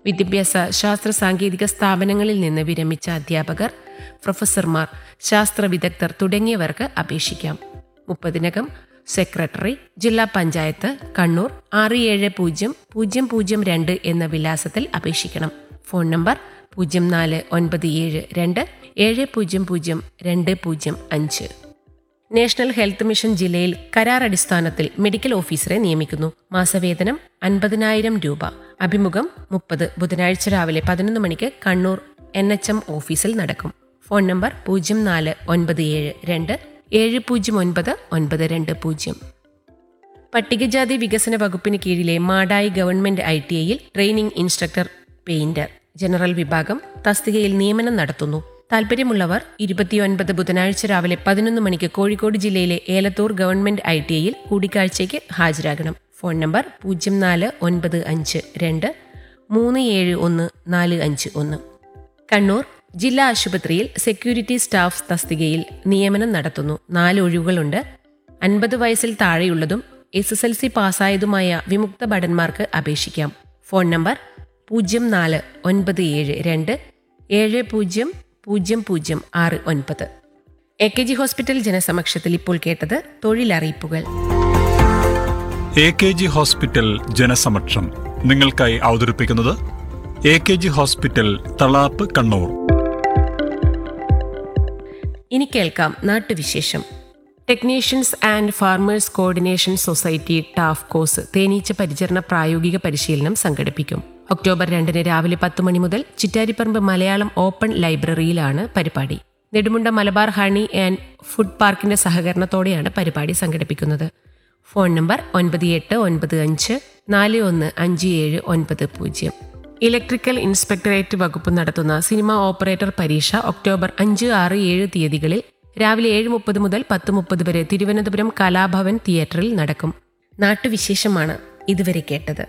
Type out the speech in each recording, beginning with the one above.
വിദ്യാഭ്യാസ ശാസ്ത്ര സാങ്കേതിക സ്ഥാപനങ്ങളിൽ നിന്ന് വിരമിച്ച അധ്യാപകർ പ്രൊഫസർമാർ ശാസ്ത്ര വിദഗ്ധർ തുടങ്ങിയവർക്ക് അപേക്ഷിക്കാം മുപ്പതിനകം സെക്രട്ടറി ജില്ലാ പഞ്ചായത്ത് കണ്ണൂർ ആറ് ഏഴ് പൂജ്യം പൂജ്യം പൂജ്യം രണ്ട് എന്ന വിലാസത്തിൽ അപേക്ഷിക്കണം ഫോൺ നമ്പർ പൂജ്യം നാല് ഒൻപത് ഏഴ് രണ്ട് ഏഴ് പൂജ്യം പൂജ്യം രണ്ട് പൂജ്യം അഞ്ച് നാഷണൽ ഹെൽത്ത് മിഷൻ ജില്ലയിൽ കരാർ അടിസ്ഥാനത്തിൽ മെഡിക്കൽ ഓഫീസറെ നിയമിക്കുന്നു മാസവേതനം അൻപതിനായിരം രൂപ അഭിമുഖം മുപ്പത് ബുധനാഴ്ച രാവിലെ പതിനൊന്ന് മണിക്ക് കണ്ണൂർ എൻ എച്ച് എം ഓഫീസിൽ നടക്കും ഫോൺ നമ്പർ പൂജ്യം നാല് ഒൻപത് ഏഴ് രണ്ട് ഏഴ് പൂജ്യം ഒൻപത് ഒൻപത് രണ്ട് പൂജ്യം പട്ടികജാതി വികസന വകുപ്പിന് കീഴിലെ മാടായി ഗവൺമെന്റ് ഐ ടി ഐയിൽ ട്രെയിനിംഗ് ഇൻസ്ട്രക്ടർ പെയിന്റർ ജനറൽ വിഭാഗം തസ്തികയിൽ നിയമനം നടത്തുന്നു താൽപര്യമുള്ളവർ ഇരുപത്തിയൊൻപത് ബുധനാഴ്ച രാവിലെ പതിനൊന്ന് മണിക്ക് കോഴിക്കോട് ജില്ലയിലെ ഏലത്തൂർ ഗവൺമെന്റ് ഐ ടി ഐയിൽ കൂടിക്കാഴ്ചയ്ക്ക് ഹാജരാകണം ഫോൺ നമ്പർ പൂജ്യം നാല് ഒൻപത് അഞ്ച് രണ്ട് മൂന്ന് ഏഴ് ഒന്ന് നാല് അഞ്ച് ഒന്ന് കണ്ണൂർ ജില്ലാ ആശുപത്രിയിൽ സെക്യൂരിറ്റി സ്റ്റാഫ് തസ്തികയിൽ നിയമനം നടത്തുന്നു നാല് ഒഴിവുകളുണ്ട് അൻപത് വയസ്സിൽ താഴെയുള്ളതും എസ് എസ് എൽ സി പാസ്സായതുമായ വിമുക്ത ഭടന്മാർക്ക് അപേക്ഷിക്കാം ഫോൺ നമ്പർ പൂജ്യം നാല് ഒൻപത് ഏഴ് രണ്ട് ഏഴ് പൂജ്യം പൂജ്യം പൂജ്യം ആറ് ഒൻപത് എ കെ ജി ഹോസ്പിറ്റൽ ജനസമക്ഷത്തിൽ ഇപ്പോൾ കേട്ടത് തൊഴിലറിയിപ്പുകൾ എ കെ ജി ഹോസ്പിറ്റൽ ജനസമക്ഷം നിങ്ങൾക്കായി അവതരിപ്പിക്കുന്നത് A K G hospital Thalap Kannur ഇനി കേൾക്കാം നാട്ടുവിശേഷം technicians and farmers coordination society TAF course തേനീച്ച പരിചരണ പ്രായോഗിക പരിശീലനം സംഘടിപ്പിക്കും ഒക്ടോബർ രണ്ടിന് രാവിലെ പത്ത് മണി മുതൽ ചിറ്റാരിപ്പറമ്പ് മലയാളം ഓപ്പൺ ലൈബ്രറിയിലാണ് പരിപാടി Nedumunda Malabar honey and food പാർക്കിന്റെ സഹകരണത്തോടെയാണ് പരിപാടി സംഘടിപ്പിക്കുന്നത് ഫോൺ നമ്പർ ഒൻപത് എട്ട് ഒൻപത് അഞ്ച് നാല് ഒന്ന് അഞ്ച് ഏഴ് ഒൻപത് പൂജ്യം ഇലക്ട്രിക്കൽ ഇൻസ്പെക്ടറേറ്റ് വകുപ്പ് നടത്തുന്ന സിനിമ ഓപ്പറേറ്റർ പരീക്ഷ ഒക്ടോബർ അഞ്ച് ആറ് ഏഴ് തീയതികളിൽ രാവിലെ ഏഴ് മുപ്പത് മുതൽ പത്ത് മുപ്പത് വരെ തിരുവനന്തപുരം കലാഭവൻ തിയേറ്ററിൽ നടക്കും നാട്ടുവിശേഷമാണ് ഇതുവരെ കേട്ടത്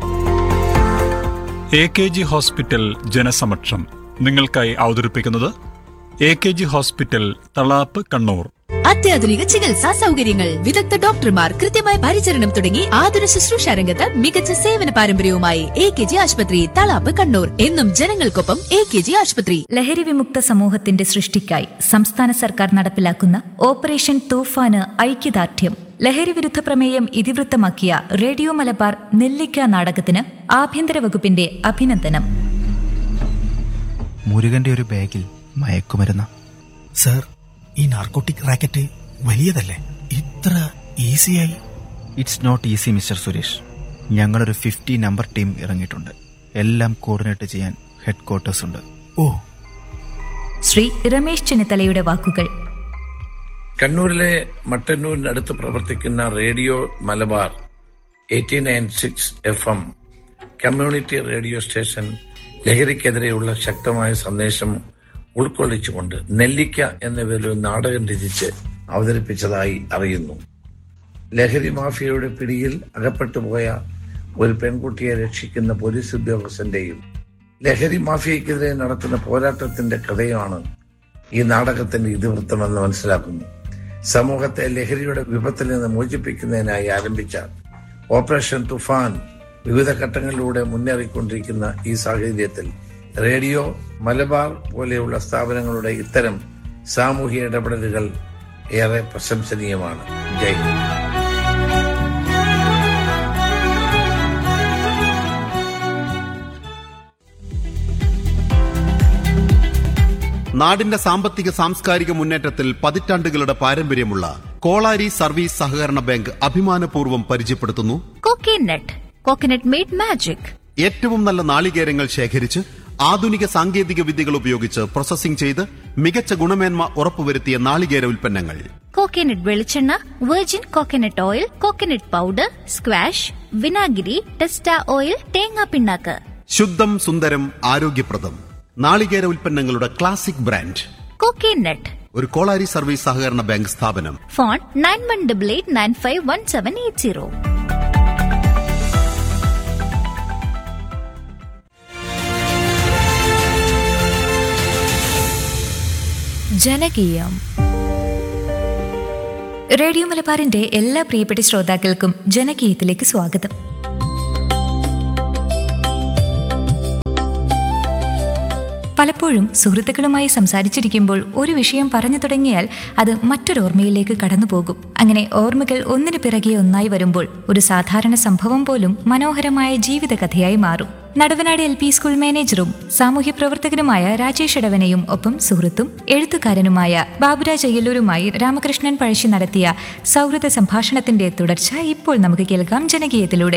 എ കെ ജി ഹോസ്പിറ്റൽ ജനസമക്ഷം നിങ്ങൾക്കായി അവതരിപ്പിക്കുന്നത് A K G hospital Thalap Kannur അത്യാധുനിക ചികിത്സാ സൗകര്യങ്ങൾ വിദഗ്ധ ഡോക്ടർമാർ കൃത്യമായ പരിചരണം തുടങ്ങി ആതുര ശുശ്രൂഷ രംഗത്ത് മികച്ച സേവന പാരമ്പര്യവുമായി എ കെ ജി ആശുപത്രി തളാപ്പ് കണ്ണൂർ എന്നും ജനങ്ങൾക്കൊപ്പം എ കെ ജി ആശുപത്രി ലഹരി വിമുക്ത സമൂഹത്തിന്റെ സൃഷ്ടിക്കായി സംസ്ഥാന സർക്കാർ നടപ്പിലാക്കുന്ന ഓപ്പറേഷൻ തൂഫാന് ഐക്യദാർഢ്യം ലഹരി വിരുദ്ധ പ്രമേയം ഇതിവൃത്തമാക്കിയ റേഡിയോ മലബാർ നെല്ലിക്ക നാടകത്തിന് ആഭ്യന്തര വകുപ്പിന്റെ അഭിനന്ദനം മുരുകന്റെ ഒരു ബാഗിൽ മയക്കുമരുന്ന് സർ ഈ നാർക്കോട്ടിക് റാക്കറ്റ് വലിയതല്ലേ ഇത്ര ഈസിയായി it's not easy mister Suresh ഞങ്ങളൊരു ഫിഫ്റ്റി നമ്പർ ടീം ഇറങ്ങിയിട്ടുണ്ട് എല്ലാം കോർഡിനേറ്റ് ചെയ്യാൻ ഹെഡ് ക്വാർട്ടേഴ്സ് ഉണ്ട് ഓ ശ്രീ രമേശ് ചെന്നിത്തലയുടെ വാക്കുകൾ കണ്ണൂരിലെ മട്ടന്നൂരിനടുത്ത് പ്രവർത്തിക്കുന്ന radio Malabar eighty nine six F M community radio station ലഹരിക്കെതിരെയുള്ള ശക്തമായ സന്ദേശം ഉൾക്കൊള്ളിച്ചുകൊണ്ട് നെല്ലിക്ക എന്ന പേരിൽ ഒരു നാടകം രചിച്ച് അവതരിപ്പിച്ചതായി അറിയുന്നു ലഹരി മാഫിയയുടെ പിടിയിൽ അകപ്പെട്ടുപോയ ഒരു പെൺകുട്ടിയെ രക്ഷിക്കുന്ന പോലീസ് ഉദ്യോഗസ്ഥന്റെയും ലഹരി മാഫിയക്കെതിരെ നടത്തുന്ന പോരാട്ടത്തിന്റെ കഥയാണ് ഈ നാടകത്തിന്റെ ഇതിവൃത്തമെന്ന് മനസ്സിലാക്കുന്നു സമൂഹത്തെ ലഹരിയുടെ വിപത്തിൽ നിന്ന് മോചിപ്പിക്കുന്നതിനായി ആരംഭിച്ച ഓപ്പറേഷൻ തുഫാൻ വിവിധ ഘട്ടങ്ങളിലൂടെ മുന്നേറിക്കൊണ്ടിരിക്കുന്ന ഈ സാഹചര്യത്തിൽ റേഡിയോ മലബാർ പോലെയുള്ള സ്ഥാപനങ്ങളുടെ ഇത്തരം സാമൂഹ്യ ഇടപെടലുകൾ ഏറെ പ്രശംസനീയമാണ് ജയ് ഹിന്ദ് നാടിന്റെ സാമ്പത്തിക സാംസ്കാരിക മുന്നേറ്റത്തിൽ പതിറ്റാണ്ടുകളുടെ പാരമ്പര്യമുള്ള കോളാരി സർവീസ് സഹകരണ ബാങ്ക് അഭിമാനപൂർവ്വം പരിചയപ്പെടുത്തുന്നു കോക്കനട്ട് കോക്കനട്ട് മെയ്ഡ് മാജിക് ഏറ്റവും നല്ല നാളികേരങ്ങൾ ശേഖരിച്ച് ആധുനിക സാങ്കേതിക വിദ്യകൾ ഉപയോഗിച്ച് പ്രോസസ്സിംഗ് ചെയ്ത് മികച്ച ഗുണമേന്മ ഉറപ്പുവരുത്തിയ നാളികേര ഉൽപ്പന്നങ്ങൾ കോക്കനട്ട് വെളിച്ചെണ്ണ virgin coconut oil coconut powder squash വിനാഗിരി ടെസ്റ്റ ഓയിൽ തേങ്ങാ പിണ്ണാക്ക് ശുദ്ധം സുന്ദരം ആരോഗ്യപ്രദം നാളികേര ഉൽപ്പന്നങ്ങളുടെ ക്ലാസിക് ബ്രാൻഡ് കോക്കനട്ട് ഒരു കോളാരി സർവീസ് സഹകരണ ബാങ്ക് സ്ഥാപനം phone nine one double eight nine five one seven eight zero ജനകീയം റേഡിയോ മലബാറിന്റെ എല്ലാ പ്രിയപ്പെട്ട ശ്രോതാക്കൾക്കും ജനകീയത്തിലേക്ക് സ്വാഗതം പലപ്പോഴും സുഹൃത്തുക്കളുമായി സംസാരിച്ചിരിക്കുമ്പോൾ ഒരു വിഷയം പറഞ്ഞു തുടങ്ങിയാൽ അത് മറ്റൊരു ഓർമ്മയിലേക്ക് കടന്നു പോകും അങ്ങനെ ഓർമ്മകൾ ഒന്നിനു പിറകെ ഒന്നായി വരുമ്പോൾ ഒരു സാധാരണ സംഭവം പോലും മനോഹരമായ ജീവിതകഥയായി മാറും നടുവനാട് എൽ പി സ്കൂൾ മാനേജറും സാമൂഹ്യ പ്രവർത്തകനുമായ രാജേഷ് ഇടവനെയും ഒപ്പം സുഹൃത്തും എഴുത്തുകാരനുമായ ബാബുരാജ് അയ്യല്ലൂരുമായി രാമകൃഷ്ണൻ പഴശ്ശി നടത്തിയ സൗഹൃദ സംഭാഷണത്തിന്റെ തുടർച്ച ഇപ്പോൾ നമുക്ക് കേൾക്കാം ജനകീയത്തിലൂടെ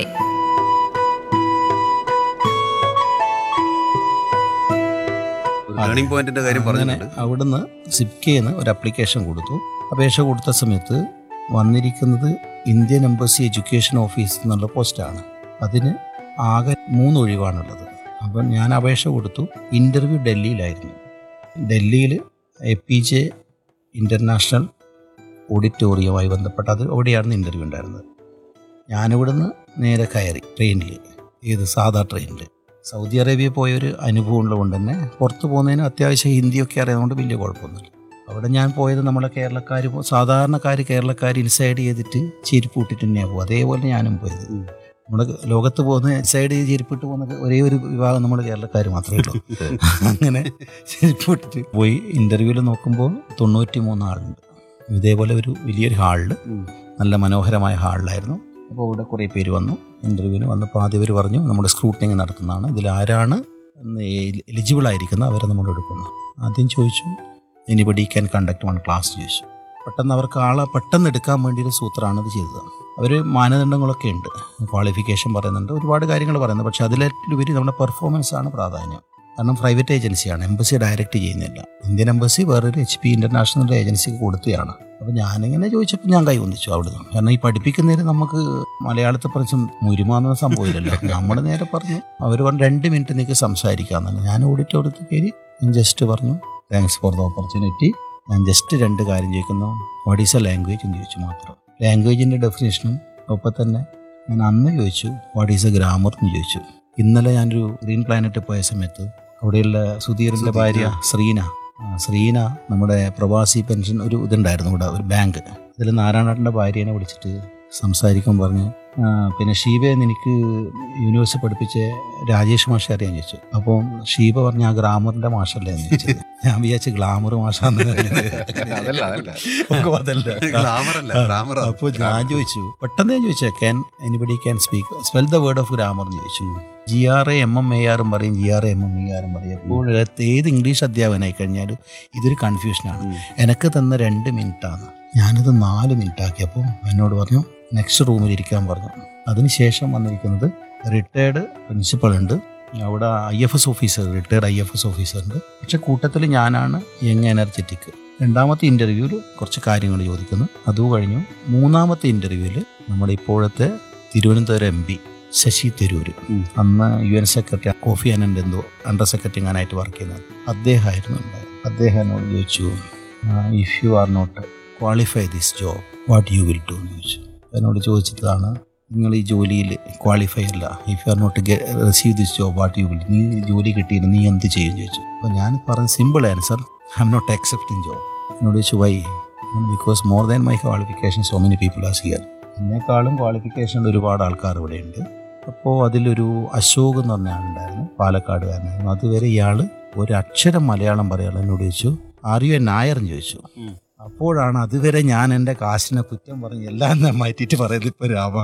ടേണിംഗ് പോയിന്റിന്റെ കാര്യം അങ്ങനെ പറഞ്ഞിട്ടുണ്ട് അവിടുന്ന് സിപ്കേന്ന് ഒരു അപ്ലിക്കേഷൻ കൊടുത്തു അപേക്ഷ കൊടുത്ത സമയത്ത് വന്നിരിക്കുന്നത് ഇന്ത്യൻ എംബസി എഡ്യൂക്കേഷൻ ഓഫീസ് എന്നുള്ള പോസ്റ്റാണ് അതിന് ആകെ മൂന്ന് ഒഴിവാണുള്ളത് അപ്പം ഞാൻ അപേക്ഷ കൊടുത്തു ഇൻ്റർവ്യൂ ഡൽഹിയിലായിരുന്നു ഡൽഹിയിൽ എ പി ജെ ഇൻ്റർനാഷണൽ ഓഡിറ്റോറിയവുമായി ബന്ധപ്പെട്ട് അത് അവിടെയാണ് ഇൻ്റർവ്യൂ ഉണ്ടായിരുന്നത് ഞാനിവിടുന്ന് നേരെ കയറി ട്രെയിനിൽ ഏത് സാധാ ട്രെയിനിൽ സൗദി അറേബ്യ പോയൊരു അനുഭവം ഉള്ളതുകൊണ്ട് തന്നെ പുറത്ത് പോകുന്നതിന് അത്യാവശ്യം ഹിന്ദിയൊക്കെ അറിയാവുന്നതുകൊണ്ട് വലിയ കുഴപ്പമൊന്നുമില്ല അവിടെ ഞാൻ പോയത് നമ്മളെ കേരളക്കാർ സാധാരണക്കാർ കേരളക്കാർ ഇൻസൈഡ് ചെയ്തിട്ട് ചെരുപ്പ് ഇട്ടിട്ട് തന്നെയാണ് പോകുക അതേപോലെ ഞാനും പോയത് നമ്മുടെ ലോകത്ത് പോകുന്ന സൈഡ് ചെയ്ത് ചെരുപ്പിട്ട് പോകുന്ന ഒരേ ഒരു വിഭാഗം നമ്മൾ കേരളക്കാർ മാത്രമേ ഉള്ളൂ അങ്ങനെ ചെരുപ്പ് ഇട്ടിട്ട് പോയി ഇൻ്റർവ്യൂവിൽ നോക്കുമ്പോൾ തൊണ്ണൂറ്റി മൂന്ന് ആളുണ്ട് ഇതേപോലെ ഒരു വലിയൊരു ഹാളിൽ നല്ല മനോഹരമായ ഹാളിലായിരുന്നു അപ്പോൾ ഇവിടെ കുറേ പേര് വന്നു ഇൻ്റർവ്യൂവിന് വന്നപ്പോൾ ആദ്യം അവർ പറഞ്ഞു നമ്മുടെ സ്ക്രൂട്ടിനിങ് നടത്തുന്നതാണ് ഇതിൽ ആരാണ് എലിജിബിൾ ആയിരിക്കുന്നത് അവരെ നമ്മൾ എടുക്കുന്നു ആദ്യം ചോദിച്ചു anybody can conduct one class ചോദിച്ചു പെട്ടെന്ന് അവർക്ക് ആളെ പെട്ടെന്ന് എടുക്കാൻ വേണ്ടി ഒരു സൂത്രമാണ് ഇത് ചെയ്തത് അവർ മാനദണ്ഡങ്ങളൊക്കെ ഉണ്ട് ക്വാളിഫിക്കേഷൻ പറയുന്നുണ്ട് ഒരുപാട് കാര്യങ്ങൾ പറയുന്നുണ്ട് പക്ഷേ അതിലുപരി നമ്മുടെ പെർഫോമൻസ് ആണ് പ്രാധാന്യം കാരണം പ്രൈവറ്റ് ഏജൻസിയാണ് എംബസി ഡയറക്റ്റ് ചെയ്യുന്നില്ല ഇന്ത്യൻ എംബസി വേറൊരു എച്ച് പി ഇൻ്റർനാഷണൽ ഏജൻസിക്ക് കൊടുത്തതാണ് അപ്പോൾ ഞാനിങ്ങനെ ചോദിച്ചപ്പോൾ ഞാൻ കൈ ഒന്നിച്ചു അവിടുന്ന് കാരണം ഈ പഠിപ്പിക്കുന്നതിന് നമുക്ക് മലയാളത്തെ കുറിച്ചും മുരുമാന്ന സംഭവമില്ലല്ലോ നമ്മൾ നേരെ പറഞ്ഞു അവർ പറഞ്ഞു രണ്ട് മിനിറ്റ് നിങ്ങൾക്ക് സംസാരിക്കാമെന്നാണ് ഞാൻ ഓഡിറ്റോറിയത്തിൽ കയറി ഞാൻ ജസ്റ്റ് പറഞ്ഞു താങ്ക്സ് ഫോർ ദ ഓപ്പർച്യൂണിറ്റി ഞാൻ ജസ്റ്റ് രണ്ട് കാര്യം ചോദിക്കുന്നു വാട്ട് ഈസ് എ ലാംഗ്വേജ് എന്ന് ചോദിച്ചു മാത്രം ലാംഗ്വേജിൻ്റെ ഡെഫിനേഷനും ഒപ്പം തന്നെ ഞാൻ അന്ന് ചോദിച്ചു വാട്ട് ഈസ് എ ഗ്രാമർ എന്ന് ചോദിച്ചു ഇന്നലെ ഞാനൊരു ഗ്രീൻ പ്ലാനറ്റ് പോയ സമയത്ത് അവിടെയുള്ള സുധീറിൻ്റെ ഭാര്യ ശ്രീന ആ, ശ്രീന നമ്മുടെ പ്രവാസി പെൻഷൻ ഒരു ഇതുണ്ടായിരുന്നു ഇവിടെ ഒരു ബാങ്ക് അതിൽ നാരായണേട്ടൻ്റെ ഭാര്യേനെ വിളിച്ചിട്ട് സംസാരിക്കാൻ പറഞ്ഞ് ആ, പിന്നെ ഷീബയെ എനിക്ക് യൂണിവേഴ്സിറ്റി പഠിപ്പിച്ച രാജേഷ് മാഷെ അറിയാൻ ചോദിച്ചു അപ്പോൾ ഷീബ പറഞ്ഞ ആ ഗ്രാമറിൻ്റെ മാഷല്ലേ എന്ന് ചോദിച്ചത് ഞാൻ വിചാരിച്ചു ഗ്ലാമർ മാഷാന്ന് അതല്ല, അതല്ല. ഒക്കെ അതല്ല Glamour അല്ല, grammar ആണ്. അപ്പോൾ ഞാൻ ചോദിച്ചു പെട്ടെന്ന് ഞാൻ ചോദിച്ചു can anybody can speak spell the word of grammar എന്ന് ചോദിച്ചു G R A M M A ആറും പറയും G R A M M E ആറും പറയും അപ്പോൾ ഏത് ഇംഗ്ലീഷ് അധ്യാപകനായി കഴിഞ്ഞാലും ഇതൊരു കൺഫ്യൂഷനാണ് എനിക്ക് തന്ന രണ്ട് മിനിറ്റാണ് ഞാനത് നാല് മിനിറ്റ് ആക്കിയപ്പോൾ എന്നോട് പറഞ്ഞു നെക്സ്റ്റ് റൂമിൽ ഇരിക്കാൻ പറഞ്ഞു അതിനുശേഷം വന്നിരിക്കുന്നത് റിട്ടയർഡ് പ്രിൻസിപ്പൾ ഉണ്ട് അവിടെ I F S officer retired I F S officer ഉണ്ട് പക്ഷെ കൂട്ടത്തിൽ ഞാനാണ് യങ് എനർജറ്റിക് രണ്ടാമത്തെ ഇൻ്റർവ്യൂവിൽ കുറച്ച് കാര്യങ്ങൾ ചോദിക്കുന്നു അതും കഴിഞ്ഞു മൂന്നാമത്തെ ഇൻ്റർവ്യൂവിൽ നമ്മുടെ ഇപ്പോഴത്തെ തിരുവനന്തപുരം എം പി ശശി തരൂർ അന്ന് യു എൻ സെക്രട്ടറി കോഫി അനൻ്റെ എന്തോ അണ്ടർ സെക്രട്ടറി ഞാനായിട്ട് വർക്ക് ചെയ്യുന്നത് അദ്ദേഹമായിരുന്നു ഉണ്ടായത് അദ്ദേഹം എന്നോട് ചോദിച്ചു if you are not qualify this job what you will do എന്ന് ചോദിച്ചു എന്നോട് ചോദിച്ചിട്ടാണ് നിങ്ങൾ ഈ ജോലിയിൽ ക്വാളിഫൈ അല്ല if you are not receive this job what you will നീ ഈ ജോലി കിട്ടിയിട്ട് നീ എന്ത് ചെയ്യും ചോദിച്ചു അപ്പോൾ ഞാൻ പറഞ്ഞ simple answer I'm not accepting job എന്നോട് ചോദിച്ചു why because more than my qualification so many people as here എന്നെക്കാളും ക്വാളിഫിക്കേഷൻ ഉള്ള ഒരുപാട് ആൾക്കാർ ഇവിടെയുണ്ട് അപ്പോൾ അതിലൊരു അശോക് എന്ന് പറഞ്ഞ ആളുണ്ടായിരുന്നു പാലക്കാടുകാരനായിരുന്നു അതുവരെ ഇയാൾ ഒരു അക്ഷരം മലയാളം പറയാൻ എന്നോട് ചോദിച്ചു ആർ യു എ നായർ എന്ന് ചോദിച്ചു അപ്പോഴാണ് അതുവരെ ഞാൻ എൻ്റെ കാശിനെ കുറ്റം പറഞ്ഞ് എല്ലാം ഞാൻ മാറ്റിയിട്ട് പറയുന്നത് ഇപ്പോൾ രാമ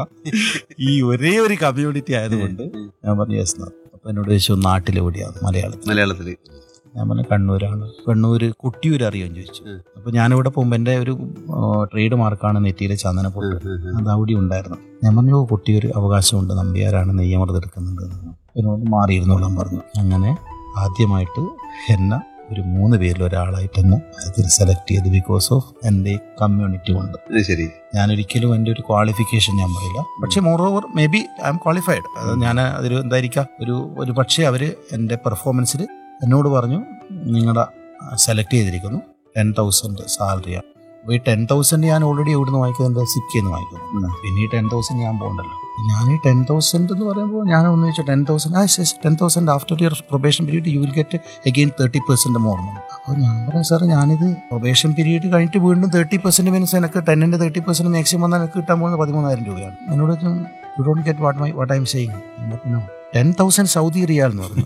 ഈ ഒരേ ഒരു കമ്മ്യൂണിറ്റി ആയതുകൊണ്ട് ഞാൻ പറഞ്ഞു യെസ് അപ്പോൾ എന്നോട് ചോദിച്ചു നാട്ടിലെവിടെയാണ് മലയാളത്തിൽ മലയാളത്തില് ഞാൻ പറഞ്ഞു കണ്ണൂരാണ് കണ്ണൂർ കുട്ടിയൂർ അറിയുമെന്ന് ചോദിച്ചു അപ്പോൾ ഞാനിവിടെ പോകുമ്പോൾ എൻ്റെ ഒരു ട്രേഡ് മാർക്കാണ് നെറ്റിയിലെ ചന്ദനപ്പൊട്ട് അത് അവിടെ ഉണ്ടായിരുന്നു ഞാൻ പറഞ്ഞു "ഓ, കുട്ടിയൊരു അവകാശമുണ്ട് നമ്പ്യാരാണ് നെയ്യമൃത് എടുക്കുന്നുണ്ട് എന്നോട് മാറിയിരുന്നോളാൻ പറഞ്ഞു അങ്ങനെ ആദ്യമായിട്ട് എന്നെ ഒരു മൂന്ന് പേരിൽ ഒരാളായിട്ട് എന്നെ അതിൽ സെലക്ട് ചെയ്തു ബിക്കോസ് ഓഫ് എൻ്റെ കമ്മ്യൂണിറ്റി കൊണ്ട് അത് ശരി ഞാൻ ഒരിക്കലും എൻ്റെ ഒരു ക്വാളിഫിക്കേഷൻ ഞാൻ പറയില്ല പക്ഷെ moreover maybe I'm qualified അത് ഞാൻ അതൊരു എന്തായിരിക്കാം ഒരു ഒരു പക്ഷേ അവർ എൻ്റെ പെർഫോമൻസിൽ എന്നോട് പറഞ്ഞു നിങ്ങളുടെ സെലക്ട് ചെയ്തിരിക്കുന്നു ടെൻ തൗസൻഡ് സാലറിയാണ് അപ്പോൾ ഈ ടെൻ തൗസൻഡ് ഞാൻ ഓൾറെഡി എവിടുന്ന് വാങ്ങിക്കുന്നുണ്ട് സിക്കിൽ നിന്ന് വാങ്ങിക്കുന്നു പിന്നെ ഈ ടെൻ തൗസൻഡ് ഞാൻ പോകണ്ടല്ലോ ഞാൻ ഈ ടെൻ തൗസൻഡ് എന്ന് പറയുമ്പോൾ ഞാൻ ഒന്ന് വെച്ചാൽ ടെൻ തൗസൻഡ് ആ ശേഷം ten thousand after your probation period you will get again thirty percent more അപ്പോൾ ഞാൻ പറയാം സാർ ഞാനിത് പ്രൊബേഷൻ പീരീഡ് കഴിഞ്ഞിട്ട് വീണ്ടും തേർട്ടി പെർസെൻറ്റ് മീൻസ് എനിക്ക് ടെന്നിൻ്റെ തേർട്ടി പെർസെൻറ്റ് മാക്സിമം വന്നാൽ എനിക്ക് കിട്ടാൻ പോകുന്നത് പതിമൂന്നായിരം രൂപയാണ് എന്നോട് you don't get what my what I'm saying no ten thousand Saudi riyal എന്ന് പറഞ്ഞു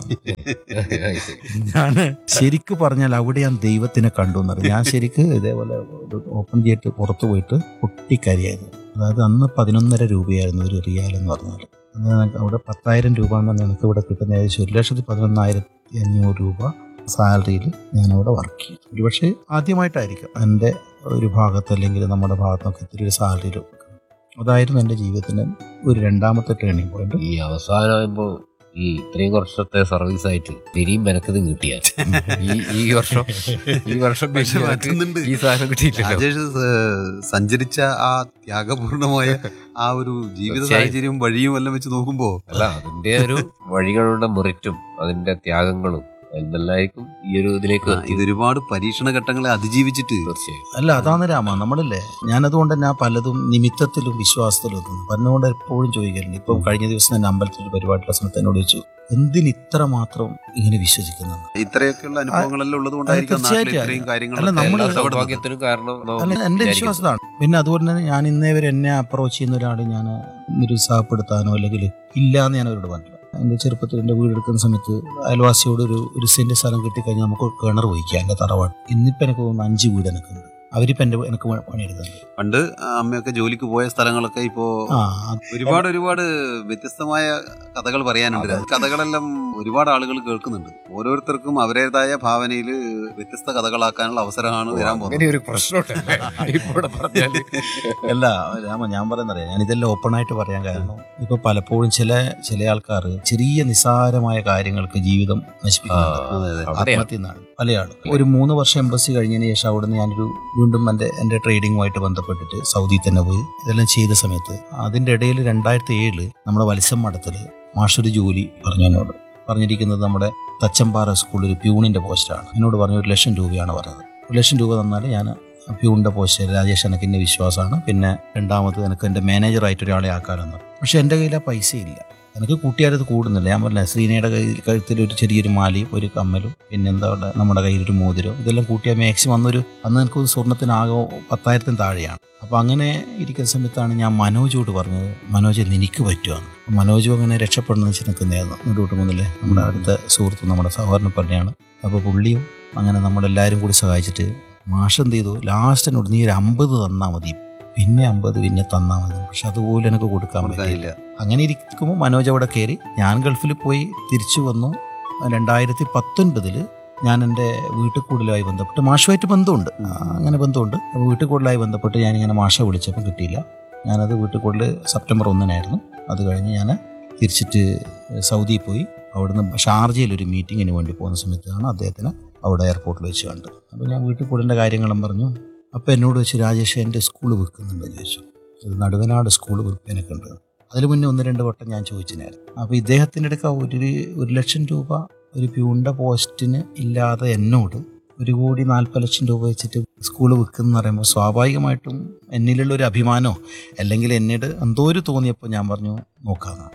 ഞാൻ ശരിക്ക് പറഞ്ഞാൽ അവിടെ ഞാൻ ദൈവത്തിനെ കണ്ടു എന്ന് പറയും ഞാൻ ശരിക്ക് ഇതേപോലെ ഓപ്പൺ ചെയ്തിട്ട് പുറത്തു പോയിട്ട് പൊട്ടിക്കരിയായിരുന്നു അതായത് അന്ന് പതിനൊന്നര രൂപയായിരുന്നു ഒരു റിയാൽ എന്ന് പറഞ്ഞാൽ അന്ന് ഞങ്ങൾക്ക് അവിടെ പത്തായിരം രൂപ എന്ന് പറഞ്ഞാൽ എനിക്ക് ഇവിടെ കിട്ടുന്ന ഏകദേശം ഒരു ലക്ഷത്തി പതിനൊന്നായിരത്തി അഞ്ഞൂറ് രൂപ സാലറിയിൽ ഞാനവിടെ വർക്ക് ചെയ്തു ഒരുപക്ഷെ ആദ്യമായിട്ടായിരിക്കും എൻ്റെ ഒരു ഭാഗത്ത് അല്ലെങ്കിൽ നമ്മുടെ ഭാഗത്തൊക്കെ ഇത്തിരി ഒരു സാലറി അതായിരുന്നു എൻ്റെ ജീവിതത്തിൻ്റെ ഒരു രണ്ടാമത്തെ ടേണിംഗ് പോയിന്റ് ഈ അവസാനമാകുമ്പോ ഈ ഇത്രയും വർഷത്തെ സർവീസ് ആയിട്ട് തിരിയും മെനക്കതും കിട്ടിയ ഈ ഈ വർഷം ഈ വർഷം പക്ഷെ പിന്നെ മാറ്റുന്നുണ്ട്. ഈ സാധനം കിട്ടിയില്ലല്ലോ രാജേഷ് സ- സഞ്ചരിച്ച ആ ത്യാഗപൂർണമായ ആ ഒരു ജീവിത തീർച്ചയായും. സാഹചര്യവും വഴിയും എല്ലാം വെച്ച് നോക്കുമ്പോ അല്ല അതിന്റെ ഒരു വഴികളുടെ മെറിറ്റും അതിന്റെ ത്യാഗങ്ങളും എന്തെല്ലായിരിക്കും ഈ ഒരു ഇതിലേക്ക് ആ, എത്തിയത് ഇത് ഒരുപാട് പരീക്ഷണ ഘട്ടങ്ങളെ അതിജീവിച്ചിട്ട് തീർച്ചയായും അല്ല അതാണ് രാമ നമ്മളില്ലേ ഞാനതുകൊണ്ട് തന്നെ ആ പലതും നിമിത്തത്തിലും വിശ്വാസത്തിലും എത്തുന്നു പറഞ്ഞുകൊണ്ട് എപ്പോഴും ചോദിക്കലുണ്ട് ഇപ്പം കഴിഞ്ഞ ദിവസം തന്നെ അമ്പലത്തിൽ ഒരു പരിപാടിയുടെ സമയത്ത് എന്നോട് ചോദിച്ചു എന്തിന് ഇത്ര മാത്രം ഇങ്ങനെ വിശ്വസിക്കുന്നു ഇത്രയൊക്കെയുള്ള അനുഭവങ്ങളെല്ലാം ഉള്ളത് കൊണ്ടായിരിക്കും നാട്ടിൽ തീർച്ചയായിട്ടും. ഇത്രയും കാര്യങ്ങൾ അല്ല, നമ്മള് എല്ലാ സൗഭാഗ്യത്തിനും കാരണം നാം അല്ല എന്റെ വിചാരിക്കുന്നു. വിശ്വാസമാണ് പിന്നെ അതുപോലെ തന്നെ ഞാൻ ഇന്നേ വരെ എന്നെ അപ്രോച്ച് ചെയ്യുന്ന ഒരാൾ ഞാൻ നിരുത്സാഹപ്പെടുത്താനോ അല്ലെങ്കിൽ ഇല്ല എന്ന് ഞാൻ അവരോട് പറഞ്ഞില്ല എൻ്റെ ചെറുപ്പത്തിൽ എൻ്റെ വീട് എടുക്കുന്ന സമയത്ത് അയൽവാസിയോട് ഒരു ഒരു സെന്റ് സ്ഥലം കിട്ടിക്കഴിഞ്ഞാൽ നമുക്ക് കിണർ വഹിക്കാം എൻ്റെ തറവാട് ഇന്നിപ്പോൾ എനിക്ക് തോന്നുന്നു അഞ്ച് വീട് എനിക്കുണ്ട് അവരിപ്പോൾ എൻ്റെ എനിക്ക് പണിയെടുക്കുന്നുണ്ട് പണ്ട് അമ്മയൊക്കെ ജോലിക്ക് പോയ സ്ഥലങ്ങളൊക്കെ ഇപ്പോ ആ ഒരുപാട് ഒരുപാട് വ്യത്യസ്തമായ കഥകൾ പറയാനുണ്ട് കഥകളെല്ലാം ഒരുപാട് ആളുകൾ കേൾക്കുന്നുണ്ട് ഓരോരുത്തർക്കും അവരുടേതായ ഭാവനയിൽ വ്യത്യസ്ത കഥകളാക്കാനുള്ള അവസരമാണ് വരാൻ അങ്ങനെ പോകുന്നത് ഒരു പ്രശ്നമുണ്ടല്ലേ ഇവിടെ പറഞ്ഞാല് അല്ല രാമ ഞാൻ പറയുന്നറിയാം ഞാൻ ഇതെല്ലാം ഓപ്പൺ ആയിട്ട് പറയാൻ കാരണം ഇപ്പൊ പലപ്പോഴും ചില ചില ആൾക്കാർ ചെറിയ നിസ്സാരമായ കാര്യങ്ങൾക്ക് ജീവിതം നശിപ്പിക്കുന്നുണ്ട് അതെ, അതെ. അവിടെയാണ് ആത്മഹത്യ എന്നാണ് പല ആളും ഒരു മൂന്ന് വർഷം എംബസി കഴിഞ്ഞതിന് ശേഷം അവിടുന്ന് ഞാനൊരു വീണ്ടും എൻ്റെ എൻ്റെ ട്രേഡിങ്ങുമായിട്ട് ബന്ധപ്പെട്ടിട്ട് സൗദിയിൽ തന്നെ പോയി ഇതെല്ലാം ചെയ്ത സമയത്ത് അതിൻ്റെ ഇടയിൽ രണ്ടായിരത്തി ഏഴില് നമ്മുടെ വത്സം മഠത്തിൽ മാഷൊരു ജോലി പറഞ്ഞു എന്നോട് പറഞ്ഞിരിക്കുന്നത് നമ്മുടെ തച്ചമ്പാറ സ്കൂളിൽ ഒരു പ്യൂണിൻ്റെ പോസ്റ്റാണ് എന്നോട് പറഞ്ഞു ഒരു ലക്ഷം രൂപയാണ് പറഞ്ഞത് ഒരു ലക്ഷം രൂപ തന്നാൽ ഞാൻ പ്യൂണിൻ്റെ പോസ്റ്റ് രാജേഷ് എനിക്ക് എൻ്റെ വിശ്വാസമാണ് പിന്നെ രണ്ടാമത് എനിക്ക് എൻ്റെ മാനേജറായിട്ട് ഒരാളെ ആക്കാമെന്ന് പക്ഷെ എൻ്റെ കയ്യിൽ ആ പൈസ ഇല്ല എനിക്ക് കൂട്ടിയാലത് കൂടുന്നില്ല ഞാൻ പറഞ്ഞില്ല ശ്രീനയുടെ കയ്യിൽ കഴുത്തിൽ ഒരു ചെറിയൊരു മാലയും ഒരു കമ്മലും പിന്നെ എന്താ പറയുക നമ്മുടെ കയ്യിൽ ഒരു മോതിരം ഇതെല്ലാം കൂട്ടിയാൽ മാക്സിമം അന്നൊരു അന്ന് എനിക്ക് സ്വർണ്ണത്തിനാകെ പത്തായിരത്തിന് താഴെയാണ് അപ്പോൾ അങ്ങനെ ഇരിക്കുന്ന സമയത്താണ് ഞാൻ മനോജോട് പറഞ്ഞത് മനോജ് നിനക്ക് പറ്റുമെന്ന് അപ്പോൾ മനോജും അങ്ങനെ രക്ഷപ്പെടണമെന്ന് വെച്ച് നിൽക്കുന്നതായിരുന്നു നെടുകൂട്ട് മുതലേ നമ്മുടെ അടുത്ത സുഹൃത്ത് നമ്മുടെ സഹോദരനെ പറഞ്ഞാണ് അപ്പോൾ പുള്ളിയും അങ്ങനെ നമ്മളെല്ലാവരും കൂടി സഹായിച്ചിട്ട് മാഷ് എന്ത് ചെയ്തു ലാസ്റ്റ് എന്നോട് നീ ഒരു അമ്പത് തന്നാൽ മതി പിന്നെ അമ്പത് പിന്നെ തന്നാൽ മതി പക്ഷെ അതുപോലെ എനിക്ക് കൊടുക്കാൻ പറ്റില്ല കൊടുക്കാനില്ല അങ്ങനെ ഇരിക്കുമ്പോൾ മനോജ് അവിടെ കയറി ഞാൻ ഗൾഫിൽ പോയി തിരിച്ചു വന്നു രണ്ടായിരത്തി പത്തൊൻപതിൽ ഞാൻ എൻ്റെ വീട്ടിൽ കൂടുതലായി ബന്ധപ്പെട്ട് മാഷുമായിട്ട് ബന്ധമുണ്ട് ആ, അങ്ങനെ ബന്ധമുണ്ട് അപ്പോൾ വീട്ടിൽ കൂടുതലായി ബന്ധപ്പെട്ട് ഞാനിങ്ങനെ മാഷ വിളിച്ചപ്പോൾ കിട്ടിയില്ല ഞാനത് വീട്ടിൽ കൂടുതൽ സെപ്റ്റംബർ ഒന്നിനായിരുന്നു അത് കഴിഞ്ഞ് ഞാൻ തിരിച്ചിട്ട് സൗദിയിൽ പോയി അവിടുന്ന് ഷാർജയിൽ ഒരു മീറ്റിങ്ങിന് വേണ്ടി പോകുന്ന സമയത്താണ് അദ്ദേഹത്തിന് അവിടെ എയർപോർട്ടിൽ വെച്ച് കണ്ടത് അപ്പോൾ ഞാൻ വീട്ടിൽ കൂടേണ്ട കാര്യങ്ങളും പറഞ്ഞു അപ്പോൾ എന്നോട് വെച്ച് രാജേഷ് എൻ്റെ സ്കൂൾ വിൽക്കുന്നുണ്ടെന്ന് ചോദിച്ചു ഇത് നടുവനാട് സ്കൂൾ വിൽപ്പനൊക്കെ ഉണ്ട് അതിന് മുന്നേ ഒന്ന് രണ്ട് വട്ടം ഞാൻ ചോദിച്ചിനായിരുന്നു അപ്പോൾ ഇദ്ദേഹത്തിൻ്റെ അടുക്ക ഒരു ഒരു ലക്ഷം രൂപ ഒരു പ്യൂണിൻ്റെ പോസ്റ്റിന് ഇല്ലാതെ എന്നോട് ഒരു കോടി നാൽപ്പത് ലക്ഷം രൂപ വെച്ചിട്ട് സ്കൂൾ വിൽക്കുന്ന പറയുമ്പോൾ സ്വാഭാവികമായിട്ടും എന്നിലുള്ള ഒരു അഭിമാനമോ അല്ലെങ്കിൽ എന്നോട് എന്തോ ഒരു തോന്നിയപ്പോൾ ഞാൻ പറഞ്ഞു നോക്കാമെന്നാണ്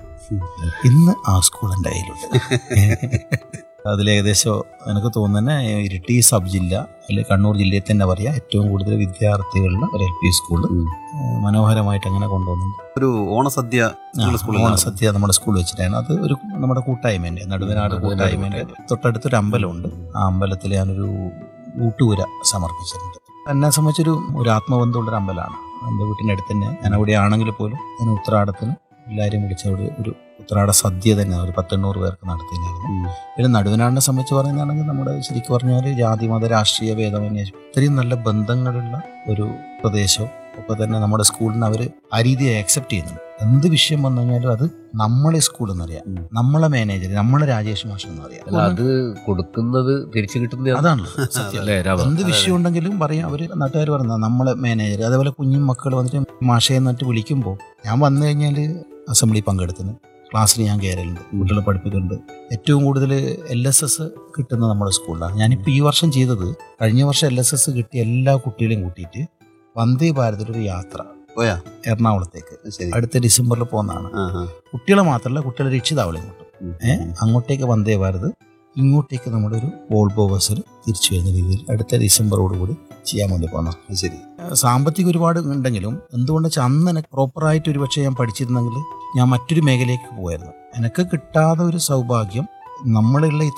ഇന്ന് ആ സ്കൂൾ എൻ്റെ കയ്യിലുണ്ട് അതിൽ ഏകദേശം എനിക്ക് തോന്നുന്നത് ഇരിട്ടി സബ് ജില്ല അല്ലെങ്കിൽ കണ്ണൂർ ജില്ലയിൽ തന്നെ പറയാം ഏറ്റവും കൂടുതൽ വിദ്യാർത്ഥികളുടെ ഒരു എൽ പി സ്കൂള് മനോഹരമായിട്ട് അങ്ങനെ കൊണ്ടുവന്നുണ്ട് ഒരു ഓണസദ്യ നിങ്ങളുടെ സ്കൂളിൽ ഓണ സദ്യ നമ്മുടെ സ്കൂളിൽ വെച്ചിട്ടാണ് അത് ഒരു നമ്മുടെ കൂട്ടായ്മേൻ്റെ നടുവനാട് കൂട്ടായ്മേൻ്റെ തൊട്ടടുത്തൊരു അമ്പലമുണ്ട് ആ അമ്പലത്തിൽ ഞാനൊരു ഊട്ടുപുര സമർപ്പിച്ചിട്ടുണ്ട് എന്നെ സംബന്ധിച്ചൊരു ഒരു ആത്മബന്ധമുള്ളൊരു അമ്പലമാണ് എൻ്റെ വീട്ടിൻ്റെ അടുത്ത് തന്നെ ഞാൻ അവിടെ ആണെങ്കിൽ പോലും ഞാൻ ഉത്രാടത്തിന് എല്ലാവരെയും വിളിച്ച് അവിടെ ഒരു ഉത്രാട സദ്യ തന്നെ ഒരു പത്തെണ്ണൂറ് പേർക്ക് നടത്തിയിരുന്നു പിന്നെ നടുവനാടിനെ സംബന്ധിച്ച് പറയുകയാണെങ്കിൽ നമ്മുടെ ശരിക്കും പറഞ്ഞാൽ ജാതി മത രാഷ്ട്രീയ ഭേദമന്യേ ഇത്രയും നല്ല ബന്ധങ്ങളുള്ള ഒരു പ്രദേശവും ഒക്കെ തന്നെ നമ്മുടെ സ്കൂളിന് അവർ ആ രീതിയെ അക്സെപ്റ്റ് ചെയ്യുന്നുണ്ട് എന്ത് വിഷയം വന്നു കഴിഞ്ഞാലും അത് നമ്മളെ സ്കൂൾ എന്നറിയാം നമ്മളെ മാനേജർ നമ്മളെ രാജേഷ് മാഷ് എന്നറിയാം അല്ല അത് കൊടുക്കുന്നത് തിരിച്ചു കിട്ടുന്ന അതാണല്ലോ സത്യം അല്ലേ രാമ എന്ത് വിഷയം ഉണ്ടെങ്കിലും പറയാം അവര് നാട്ടുകാർ പറയുന്നത് നമ്മളെ മാനേജർ അതേപോലെ കുഞ്ഞു മക്കൾ വന്നിട്ട് മാഷയെ എന്നിട്ട് വിളിക്കുമ്പോൾ ഞാൻ വന്നു കഴിഞ്ഞാൽ അസംബ്ലി പങ്കെടുത്തിന് ക്ലാസ്സിൽ ഞാൻ കയറലുണ്ട് കുട്ടികളെ പഠിപ്പിക്കുന്നുണ്ട് ഏറ്റവും കൂടുതൽ എൽ എസ് എസ് കിട്ടുന്നത് നമ്മുടെ സ്കൂളിലാണ് ഞാനിപ്പോൾ ഈ വർഷം ചെയ്തത് കഴിഞ്ഞ വർഷം എൽ എസ് എസ് കിട്ടിയ എല്ലാ കുട്ടികളെയും കൂട്ടിയിട്ട് വന്ദേ ഭാരതിലൊരു യാത്ര പോയാ എറണാകുളത്തേക്ക് ശരി അടുത്ത ഡിസംബറിൽ പോകുന്നതാണ് ആ, ആ. കുട്ടികളെ മാത്രമല്ല കുട്ടികളെ രക്ഷിതാവളെയും കൂട്ടും ഉം. ഏ അങ്ങോട്ടേക്ക് വന്ദേ ഭാരത് ഇങ്ങോട്ടേക്ക് നമ്മുടെ ഒരു വോൾബോ ബസ്സിൽ തിരിച്ചു വരുന്ന രീതിയിൽ അടുത്ത ഡിസംബറോട് കൂടി ചെയ്യാൻ വേണ്ടി പോകുന്ന അത് ശരി സാമ്പത്തികം ഒരുപാട് ഉണ്ടെങ്കിലും എന്തുകൊണ്ട് വെച്ചാൽ അന്ന് എനിക്ക് പ്രോപ്പറായിട്ട് ഒരു പക്ഷേ ഞാൻ പഠിച്ചിരുന്നെങ്കിൽ ഞാൻ മറ്റൊരു മേഖലയിലേക്ക് പോയായിരുന്നു എനിക്ക് കിട്ടാതെ ഒരു സൗഭാഗ്യം നമ്മളുള്ള ഈ